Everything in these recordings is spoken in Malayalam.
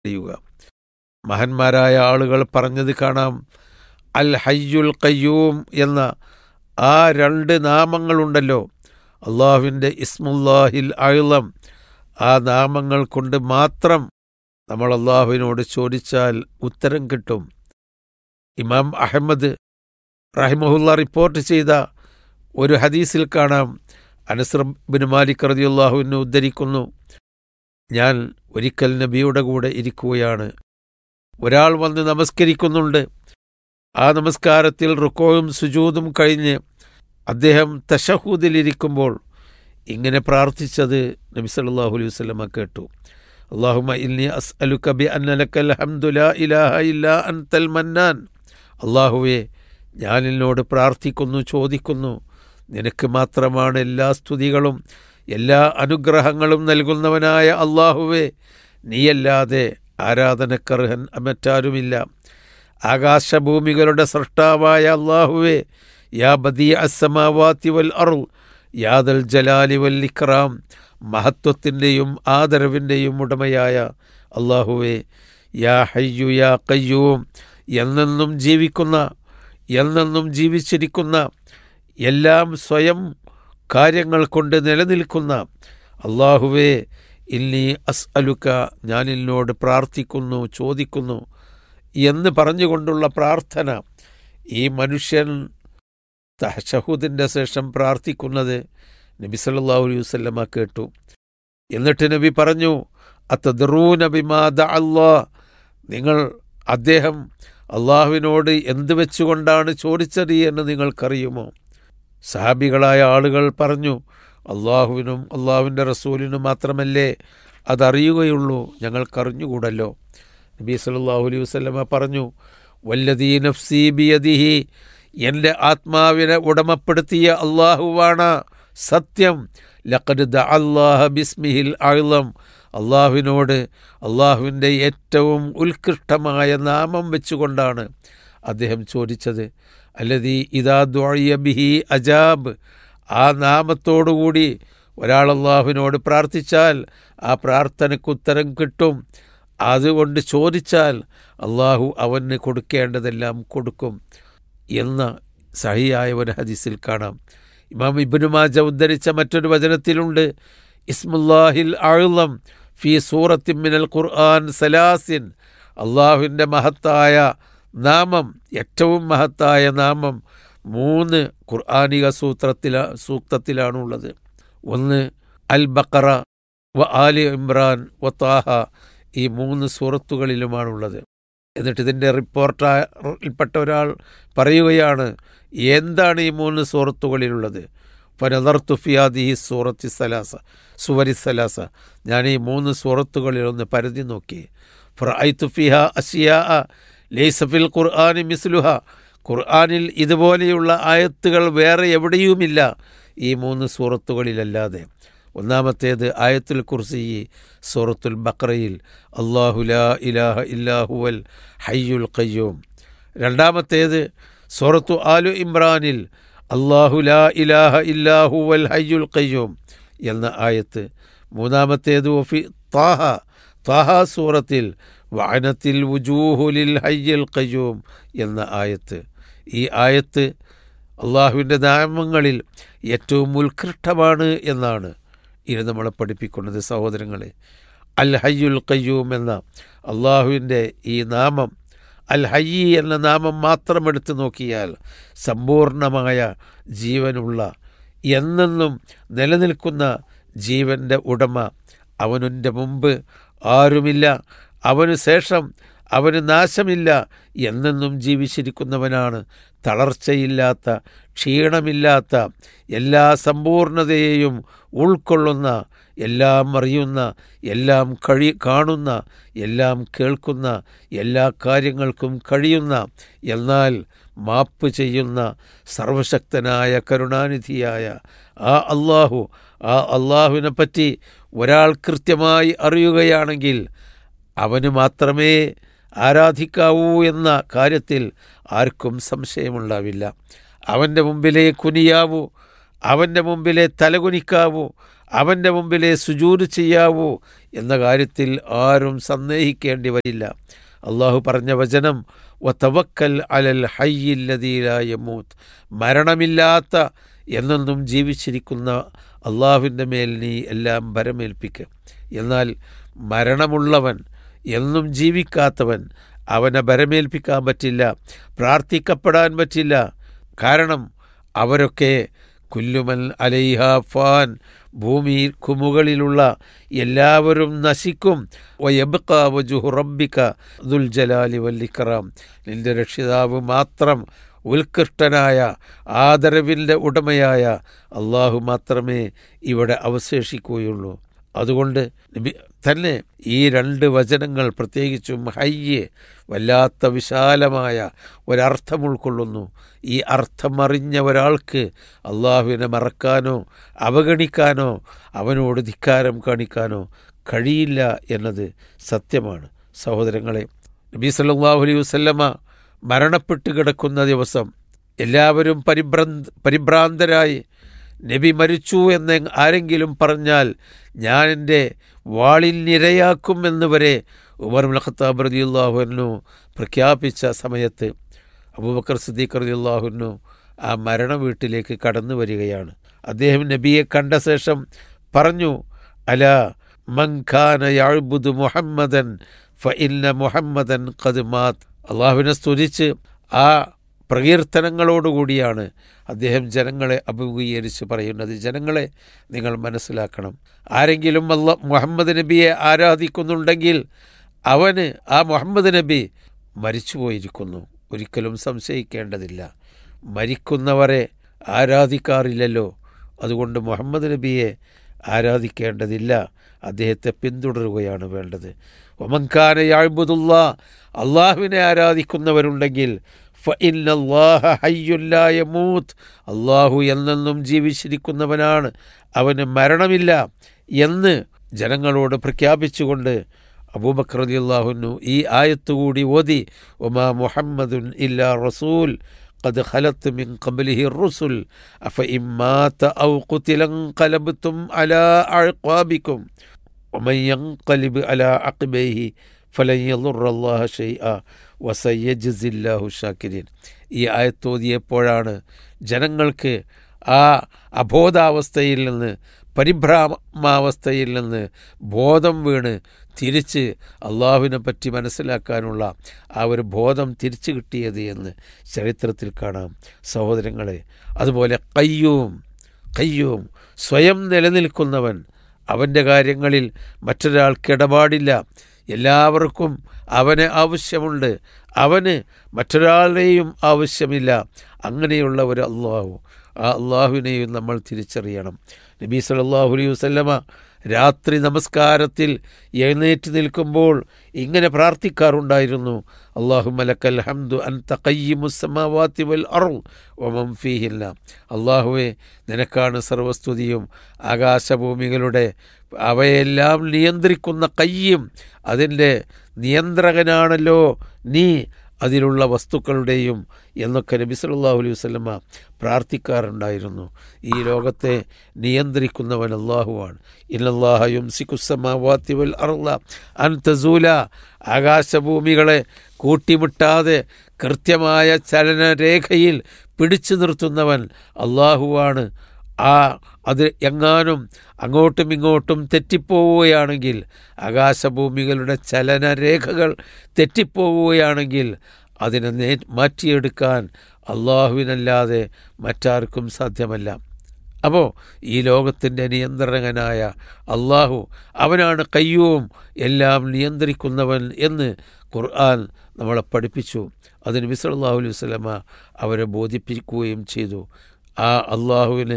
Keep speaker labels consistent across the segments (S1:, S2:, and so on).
S1: ചെയ്യുക മഹാന്മാരായ ആളുകൾ പറഞ്ഞത് കാണാം അൽ ഹയ്യുൽ കയ്യൂം എന്ന ആ രണ്ട് നാമങ്ങളുണ്ടല്ലോ അള്ളാഹുവിൻ്റെ ഇസ്മുല്ലാഹിൽ അഴുളം ആ നാമങ്ങൾ കൊണ്ട് മാത്രം നമ്മൾ അള്ളാഹുവിനോട് ചോദിച്ചാൽ ഉത്തരം കിട്ടും ഇമാം അഹമ്മദ് റഹിമഹുല്ല റിപ്പോർട്ട് ചെയ്ത ഒരു ഹദീസിൽ കാണാം അനസ്ര ബിൻ മാലിക് റതിയുള്ളാഹുവിനെ ഉദ്ധരിക്കുന്നു ഞാൻ ഒരിക്കൽ നബിയുടെ കൂടെ ഇരിക്കുകയാണ് ഒരാൾ വന്ന് നമസ്കരിക്കുന്നുണ്ട് ആ നമസ്കാരത്തിൽ റുക്കോയും സുജൂതും കഴിഞ്ഞ് അദ്ദേഹം തഷഹൂദിലിരിക്കുമ്പോൾ ഇങ്ങനെ പ്രാർത്ഥിച്ചത് നബി സല്ലല്ലാഹു അലൈഹി വസല്ലമ കേട്ടു അള്ളാഹുമ ഇന്നി അസ് അലുക ബി അന്നലക്കൽ ഹംദുലാ ഇലാഹ ഇല്ലാ അൻതൽ മന്നാൻ അള്ളാഹുവെ ഞാൻ എന്നോട് പ്രാർത്ഥിക്കുന്നു ചോദിക്കുന്നു നിനക്ക് മാത്രമാണ് എല്ലാ സ്തുതികളും എല്ലാ അനുഗ്രഹങ്ങളും നൽകുന്നവനായ അള്ളാഹുവെ നീയല്ലാതെ ആരാധനക്കർഹൻ മറ്റാരുമില്ല ആകാശഭൂമികളുടെ സൃഷ്ടാവായ അള്ളാഹുവെ യാ ബദി അസമാവാത്തി വൽ അറു യാദൽ ജലാലി വൽ ഇക്റാം മഹത്വത്തിൻ്റെയും ആദരവിൻ്റെയും ഉടമയായ അള്ളാഹുവെ യാ ഹയ്യു യാ കയ്യൂം എന്നെന്നും ജീവിക്കുന്ന എന്നെന്നും ജീവിച്ചിരിക്കുന്ന എല്ലാം സ്വയം കാര്യങ്ങൾ കൊണ്ട് നിലനിൽക്കുന്ന അള്ളാഹുവേ ഇന്നീ അസ് അലുക്ക ഞാൻ എന്നോട് പ്രാർത്ഥിക്കുന്നു ചോദിക്കുന്നു എന്ന് പറഞ്ഞുകൊണ്ടുള്ള പ്രാർത്ഥന ഈ മനുഷ്യൻ തഹഷഹുദിൻ്റെ ശേഷം പ്രാർത്ഥിക്കുന്നത് നബി സല്ലല്ലാഹു അലൈഹി വസല്ലമ കേട്ടു എന്നിട്ട് നബി പറഞ്ഞു അത്തദ്റൂ നബി മാത അള്ളാ നിങ്ങൾ അദ്ദേഹം അള്ളാഹുവിനോട് എന്ത് വെച്ചുകൊണ്ടാണ് ചോദിച്ചത് എന്ന് നിങ്ങൾക്കറിയുമോ സഹാബികളായ ആളുകൾ പറഞ്ഞു അള്ളാഹുവിനും അള്ളാഹുവിൻ്റെ റസൂലിനും മാത്രമല്ലേ അതറിയുകയുള്ളൂ ഞങ്ങൾക്കറിഞ്ഞുകൂടല്ലോ നബി സല്ലല്ലാഹു അലൈഹി വസല്ലമ പറഞ്ഞു വല്ലദീ നഫ്സി ബിയദിഹി എൻ്റെ ആത്മാവിനെ ഉടമപ്പെടുത്തിയ അള്ളാഹുവാണ് സത്യം ലഖദ് ദ അള്ളാഹ ബിസ്മിഹിൽ അഴുളം അള്ളാഹുവിനോട് അള്ളാഹുവിൻ്റെ ഏറ്റവും ഉത്കൃഷ്ടമായ നാമം വെച്ചുകൊണ്ടാണ് അദ്ദേഹം ചോദിച്ചത് അല്ലതീ ഇതാ ദ്വാഴിയ ബിഹി അജാബ് ആ നാമത്തോടുകൂടി ഒരാൾ അള്ളാഹുവിനോട് പ്രാർത്ഥിച്ചാൽ ആ പ്രാർത്ഥനയ്ക്ക് ഉത്തരം കിട്ടും അതുകൊണ്ട് ചോദിച്ചാൽ അള്ളാഹു അവന് കൊടുക്കേണ്ടതെല്ലാം കൊടുക്കും എന്ന സഹിയായ ഒരു ഹദീസിൽ കാണാം ഇമാം ഇബ്നു മാജ ഉദ്ധരിച്ച മറ്റൊരു വചനത്തിലുണ്ട് ഇസ്മുല്ലാഹിൽ ആഴുളം ഫി സൂറത്തിൻ മിനൽ ഖുർആൻ സലാസിൻ അള്ളാഹുവിൻ്റെ മഹത്തായ നാമം ഏറ്റവും മഹത്തായ നാമം മൂന്ന് ഖുർആാനിക സൂത്രത്തില സൂക്തത്തിലാണുള്ളത് ഒന്ന് അൽ ബക്കറ വ ആലി ഇമ്രാൻ വ താഹ ഈ മൂന്ന് സൂറത്തുകളിലുമാണുള്ളത് എന്നിട്ട് ഇതിൻ്റെ റിപ്പോർട്ടറിൽപ്പെട്ട ഒരാൾ പറയുകയാണ് എന്താണ് ഈ മൂന്ന് സൂറത്തുകളിലുള്ളത് ഫനദർ തുഫിയാദി സൂറത്തി സലാസ സുവരി സലാസ ഞാൻ ഈ മൂന്ന് സൂറത്തുകളിലൊന്ന് പരതി നോക്കി ഫറൈ തുഫിഹ അഷിയ ലേസഫിൽ ഖുർആാനി മിസ്ലുഹ ഖുർആാനിൽ ഇതുപോലെയുള്ള ആയത്തുകൾ വേറെ എവിടെയുമില്ല ഈ മൂന്ന് സൂറത്തുകളിലല്ലാതെ ഒന്നാമത്തേത് ആയത്തുൽ കുർസി സൂറത്തുൽ ബക്രയിൽ അള്ളാഹു ലാ ഇലാഹ ഇല്ലാഹുവൽ ഹയ്യുൽ ഖയ്യൂം രണ്ടാമത്തേത് സൂറത്തു ആലു ഇമ്രാനിൽ അള്ളാഹു ലാ ഇലാഹ ഇല്ലാഹുവൽ ഹയ്യുൽ ഖയ്യൂം എന്ന ആയത്ത് മൂന്നാമത്തേത് ഒഫി താഹ താഹ സൂറത്തിൽ വാനത്തിൽ വുജൂഹുലിൽ ഹയ്യൽ ഖയ്യൂം എന്ന ആയത്ത് ഈ ആയത്ത് അള്ളാഹുവിൻ്റെ നാമങ്ങളിൽ ഏറ്റവും ഉത്കൃഷ്ടമാണ് എന്നാണ് ഇത് നമ്മളെ പഠിപ്പിക്കുന്നത് സഹോദരങ്ങളെ അൽ ഹയ്യുൽ ഖയ്യൂം എന്ന അള്ളാഹുവിൻ്റെ ഈ നാമം അൽ ഹയ്യി എന്ന നാമം മാത്രം എടുത്തു നോക്കിയാൽ സമ്പൂർണമായ ജീവനുള്ള എന്നെന്നും നിലനിൽക്കുന്ന ജീവൻ്റെ ഉടമ അവനുൻ്റെ മുമ്പ് ആരുമില്ല അവനു ശേഷം അവന് നാശമില്ല എന്നെന്നും ജീവിച്ചിരിക്കുന്നവനാണ് തളർച്ചയില്ലാത്ത ക്ഷീണമില്ലാത്ത എല്ലാ സമ്പൂർണതയെയും ഉൾക്കൊള്ളുന്ന എല്ലാം അറിയുന്ന എല്ലാം കഴി കാണുന്ന എല്ലാം കേൾക്കുന്ന എല്ലാ കാര്യങ്ങൾക്കും കഴിയുന്ന എന്നാൽ മാപ്പ് ചെയ്യുന്ന സർവശക്തനായ കരുണാനിധിയായ ആ അള്ളാഹു ആ അള്ളാഹുവിനെ പറ്റി ഒരാൾ കൃത്യമായി അറിയുകയാണെങ്കിൽ അവന് മാത്രമേ ആരാധിക്കാവൂ എന്ന കാര്യത്തിൽ ആർക്കും സംശയമുണ്ടാവില്ല അവൻ്റെ മുമ്പിലേ കുനിയാവൂ അവൻ്റെ മുമ്പിലെ തലകുനിക്കാവൂ അവൻ്റെ മുമ്പിലെ സുജൂര് ചെയ്യാവൂ എന്ന കാര്യത്തിൽ ആരും സന്ദേഹിക്കേണ്ടി വരില്ല അള്ളാഹു പറഞ്ഞ വചനം വത്തവക്കൽ അലൽ ഹയ്യില്ലതീലായമൂത്ത് മരണമില്ലാത്ത എന്നെന്നും ജീവിച്ചിരിക്കുന്ന അള്ളാഹുവിൻ്റെ മേൽ നീ എല്ലാം ഭരമേൽപ്പിക്കുക എന്നാൽ മരണമുള്ളവൻ എന്നും ജീവിക്കാത്തവൻ അവനെ ഭരമേൽപ്പിക്കാൻ പറ്റില്ല പ്രാർത്ഥിക്കപ്പെടാൻ പറ്റില്ല കാരണം അവരൊക്കെ കുല്ലുമൽ അലൈഹ ഫാൻ ഭൂമി കുമുകളിലുള്ള എല്ലാവരും നശിക്കും വയബ്ക വജുഹു റബ്ബിക ദുൽ ജലാലി വല്ലിക്കറാം നിന്റെ രക്ഷിതാവ് മാത്രം ഉത്കൃഷ്ടനായ ആദരവിൻ്റെ ഉടമയായ അള്ളാഹു മാത്രമേ ഇവിടെ അവശേഷിക്കുകയുള്ളൂ അതുകൊണ്ട് നബി തന്നെ ഈ രണ്ട് വചനങ്ങൾ പ്രത്യേകിച്ചും ഹയ്യ് വല്ലാത്ത വിശാലമായ ഒരർത്ഥം ഉൾക്കൊള്ളുന്നു ഈ അർത്ഥം അറിഞ്ഞ ഒരാൾക്ക് അള്ളാഹുവിനെ മറക്കാനോ അവഗണിക്കാനോ അവനോട് ധിക്കാരം കാണിക്കാനോ കഴിയില്ല എന്നത് സത്യമാണ് സഹോദരങ്ങളെ നബി സല്ലല്ലാഹു അലൈഹി വസല്ലമ മരണപ്പെട്ട് കിടക്കുന്ന ദിവസം എല്ലാവരും പരിഭ്രാന്ത പരിഭ്രാന്തരായി നബി മരിച്ചു എന്ന് ആരെങ്കിലും പറഞ്ഞാൽ ഞാൻ എൻ്റെ വാളിൽ നിരയാക്കും എന്ന് വരെ ഉമർ ഖത്താബ് റതിയുള്ളാഹുനു പ്രഖ്യാപിച്ച സമയത്ത് അബൂബക്കർ സിദ്ദീഖ് റതിയുള്ളാഹുനു ആ മരണ വീട്ടിലേക്ക് കടന്നു വരികയാണ് അദ്ദേഹം നബിയെ കണ്ട ശേഷം പറഞ്ഞു അല മൻഖാന യഅ്ബുദു മുഹമ്മദൻ ഫ ഇന്ന മുഹമ്മദൻ ഖദ് മാത് അള്ളാഹുവിനെ സ്തുതിച്ച് ആ പ്രകീർത്തനങ്ങളോടുകൂടിയാണ് അദ്ദേഹം ജനങ്ങളെ അഭിമുഖീകരിച്ച് പറയുന്നത് ജനങ്ങളെ നിങ്ങൾ മനസ്സിലാക്കണം ആരെങ്കിലും അല്ല മുഹമ്മദ് നബിയെ ആരാധിക്കുന്നുണ്ടെങ്കിൽ അവന് ആ മുഹമ്മദ് നബി മരിച്ചുപോയിരിക്കുന്നു ഒരിക്കലും സംശയിക്കേണ്ടതില്ല മരിക്കുന്നവരെ ആരാധിക്കാറില്ലല്ലോ അതുകൊണ്ട് മുഹമ്മദ് നബിയെ ആരാധിക്കേണ്ടതില്ല അദ്ദേഹത്തെ പിന്തുടരുകയാണ് വേണ്ടത് ഒമൻഖാന യാഴ്ബുദുള്ള അള്ളാഹുവിനെ ആരാധിക്കുന്നവരുണ്ടെങ്കിൽ ഹയ്യുല്ലായമൂത്ത് അള്ളാഹു എന്നെന്നും ജീവിച്ചിരിക്കുന്നവനാണ് അവന് മരണമില്ല എന്ന് ജനങ്ങളോട് പ്രഖ്യാപിച്ചുകൊണ്ട് അബൂബക്കർ റതി അള്ളാഹുനു ഈ ആയത്തുകൂടി ഓതി ഒമാ മുഹമ്മദുൻ ഇല്ലാ റസൂൽ قد خلت من قبله الرسل أفإن مات أو قتل انقلبتم على أعقابكم ومن ينقلب على عقبيه ഫലൻ യദുറല്ലാഹ ഷെയ്അ വസയ്യജില്ലാഹു ഷാക്കിരീൻ ഈ ആയത്തോതിയപ്പോഴാണ് ജനങ്ങൾക്ക് ആ അബോധാവസ്ഥയിൽ നിന്ന് പരിഭ്രാമാവസ്ഥയിൽ നിന്ന് ബോധം വീണ് തിരിച്ച് അള്ളാഹുവിനെ പറ്റി മനസ്സിലാക്കാനുള്ള ആ ഒരു ബോധം തിരിച്ചു കിട്ടിയത് എന്ന് ചരിത്രത്തിൽ കാണാം സഹോദരങ്ങളെ അതുപോലെ കയ്യൂം കയ്യൂം സ്വയം നിലനിൽക്കുന്നവൻ അവൻ്റെ കാര്യങ്ങളിൽ മറ്റൊരാൾക്ക് ഇടപാടില്ല എല്ലാവർക്കും അവന് ആവശ്യമുണ്ട് അവന് മറ്റൊരാളുടെയും ആവശ്യമില്ല അങ്ങനെയുള്ള ഒരു അള്ളാഹു ആ അള്ളാഹുവിനെയും നമ്മൾ തിരിച്ചറിയണം നബി സല്ലല്ലാഹു അലൈഹി വസല്ലമ രാത്രി നമസ്കാരത്തിൽ എഴുന്നേറ്റ് നിൽക്കുമ്പോൾ ഇങ്ങനെ പ്രാർത്ഥിക്കാറുണ്ടായിരുന്നു അള്ളാഹു മലക്കൽ ഹംദു അൻ തക്കയ്യിമുസമാവാത്തി വൽ അറുൾ ഒമം ഫീഹില്ല അള്ളാഹുവെ നിനക്കാണ് സർവസ്തുതിയും ആകാശഭൂമികളുടെ അവയെല്ലാം നിയന്ത്രിക്കുന്ന കയ്യും അതിൻ്റെ നിയന്ത്രകനാണല്ലോ നീ അതിലുള്ള വസ്തുക്കളുടെയും എന്നൊക്കെ നബി സല്ലല്ലാഹു അലൈഹി വസല്ലമ പ്രാർത്ഥിക്കാറുണ്ടായിരുന്നു ഈ ലോകത്തെ നിയന്ത്രിക്കുന്നവൻ അള്ളാഹുവാണ് ഇന്നല്ലാഹ യുംസിക്കുസമാവാത്തി വൽ അർള അൻ തസൂല ആകാശഭൂമികളെ കൂട്ടിമുട്ടാതെ കൃത്യമായ ചലനരേഖയിൽ പിടിച്ചു നിർത്തുന്നവൻ അള്ളാഹുവാണ് ആ അത് എങ്ങാനും അങ്ങോട്ടും ഇങ്ങോട്ടും തെറ്റിപ്പോവുകയാണെങ്കിൽ ആകാശഭൂമികളുടെ ചലനരേഖകൾ തെറ്റിപ്പോവുകയാണെങ്കിൽ അതിനെ നേ മാറ്റിയെടുക്കാൻ അള്ളാഹുവിനല്ലാതെ മറ്റാർക്കും സാധ്യമല്ല അപ്പോൾ ഈ ലോകത്തിൻ്റെ നിയന്ത്രണകനായ അള്ളാഹു അവനാണ് കയ്യവും എല്ലാം നിയന്ത്രിക്കുന്നവൻ എന്ന് ഖുർആൻ നമ്മളെ പഠിപ്പിച്ചു അതിന് മിസലാഹു അലൈഹി വസ്ലമ അവരെ ബോധിപ്പിക്കുകയും ചെയ്തു ആ അള്ളാഹുവിന്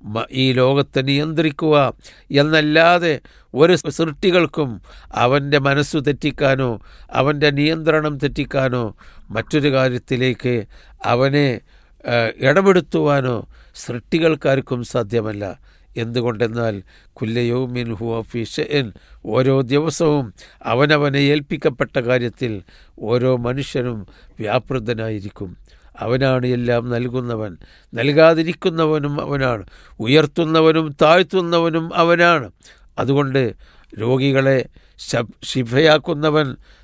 S1: ഈ ലോകത്തെ നിയന്ത്രിക്കുക എന്നല്ലാതെ ഒരു സൃഷ്ടികൾക്കും അവൻ്റെ മനസ്സു തെറ്റിക്കാനോ അവൻ്റെ നിയന്ത്രണം തെറ്റിക്കാനോ മറ്റൊരു കാര്യത്തിലേക്ക് അവനെ ഇടപെടുത്തുവാനോ സൃഷ്ടികൾക്കാർക്കും സാധ്യമല്ല എന്തുകൊണ്ടെന്നാൽ കുല്ലയൗമിൻ ഹുവ ഫിഷൻ ഓരോ ദിവസവും അവനവനെ ഏൽപ്പിക്കപ്പെട്ട കാര്യത്തിൽ ഓരോ മനുഷ്യനും വ്യാപൃതനായിരിക്കും അവനാണ് എല്ലാം നൽകുന്നവൻ നൽകാതിരിക്കുന്നവനും അവനാണ് ഉയർത്തുന്നവനും താഴ്ത്തുന്നവനും അവനാണ് അതുകൊണ്ട് രോഗികളെ ശ- ശിഫയാക്കുന്നവൻ